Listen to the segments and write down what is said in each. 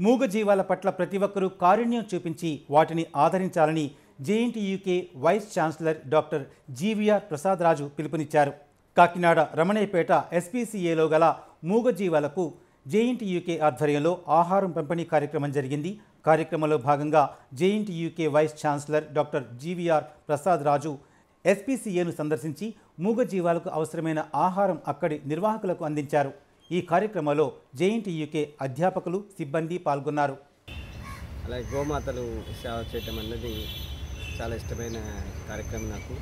మూగ జీవాల పట్ల ప్రతి ఒక్కరూ కారుణ్యం చూపించి వాటిని ఆదరించాలని JNTUK vice chancellor doctor GVR Prasad Raju పిలుపునిచ్చారు కాకినాడ రమణయ్యపేట ఎస్పీసీఏలో గల మూగ జీవాలకు జేఎన్టీయూకే ఆధ్వర్యంలో ఆహారం పంపిణీ కార్యక్రమం జరిగింది కార్యక్రమంలో భాగంగా JNTUK vice chancellor doctor GVR Prasad Raju ఎస్పీసీఏను సందర్శించి మూగ జీవాలకు అవసరమైన ఆహారం అక్కడి నిర్వాహకులకు అందించారు ఈ కార్యక్రమంలో జేఎన్టీయూకే అధ్యాపకులు సిబ్బంది పాల్గొన్నారు అలాగే గోమాతలు సేవ చేయటం అన్నది చాలా ఇష్టమైన కార్యక్రమం నాకు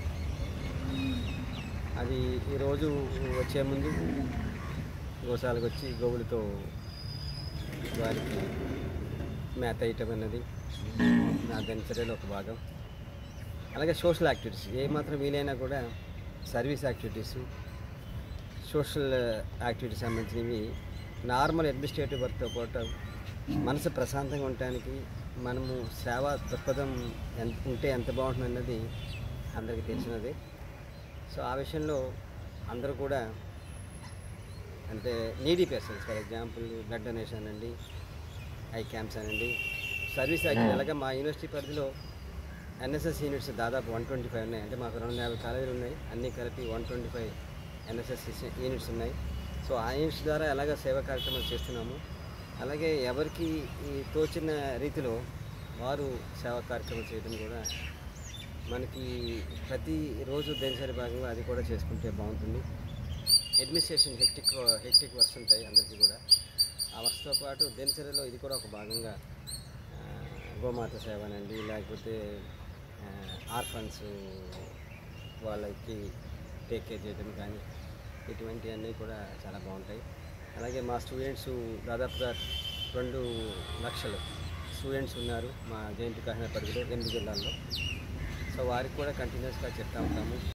అది ఈరోజు వచ్చే ముందు గోశాలకు వచ్చి గోవులతో వారికి మేత వేయటం అన్నది నా దినచర్యలో ఒక భాగం అలాగే సోషల్ యాక్టివిటీస్ ఏమాత్రం వీలైనా కూడా సర్వీస్ యాక్టివిటీస్ సోషల్ యాక్టివిటీస్ సంబంధించినవి నార్మల్ అడ్మినిస్ట్రేటివ్ వర్క్తో పాటు మనసు ప్రశాంతంగా ఉండటానికి మనము సేవా దృక్పథం ఎంత ఉంటే ఎంత బాగుంటుంది అన్నది అందరికీ తెలిసినది సో ఆ విషయంలో అందరూ కూడా అంటే needy persons for example blood donation అండి ఐ క్యాంప్స్ అనండి సర్వీస్ యాక్టివ్ అలాగే మా యూనివర్సిటీ పరిధిలో ఎన్ఎస్ఎస్ యూనిట్స్ దాదాపు వన్ ట్వంటీ ఫైవ్ ఉన్నాయి అంటే మాకు రెండు యాభై కాలేజీలు ఉన్నాయి అన్నీ కలిపి one twenty five NSS units ఉన్నాయి సో ఆ యూనిట్స్ ద్వారా ఎలాగ సేవా కార్యక్రమాలు చేస్తున్నాము అలాగే ఎవరికి ఈ తోచిన రీతిలో వారు సేవా కార్యక్రమాలు చేయడం కూడా మనకి ప్రతి రోజు దినసరి భాగంగా అది కూడా చేసుకుంటే బాగుంటుంది అడ్మినిస్ట్రేషన్ హెక్టిక్ హెక్టిక్ వర్క్స్ ఉంటాయి అందరికీ కూడా ఆ వర్క్స్తో పాటు దినచర్యలో ఇది కూడా ఒక భాగంగా ఆ, గోమాత సేవనండి లేకపోతే ఆర్ఫన్స్ వాళ్ళకి టేక్ కేర్ చేయడం కానీ ఇటువంటివన్నీ కూడా చాలా బాగుంటాయి అలాగే మా స్టూడెంట్స్ దాదాపుగా రెండు లక్షలు స్టూడెంట్స్ ఉన్నారు మా జయంతి కాకినాడ పరిధిలో ఎనిమిది జిల్లాల్లో సో వారికి కూడా కంటిన్యూస్గా చెప్తా ఉంటాము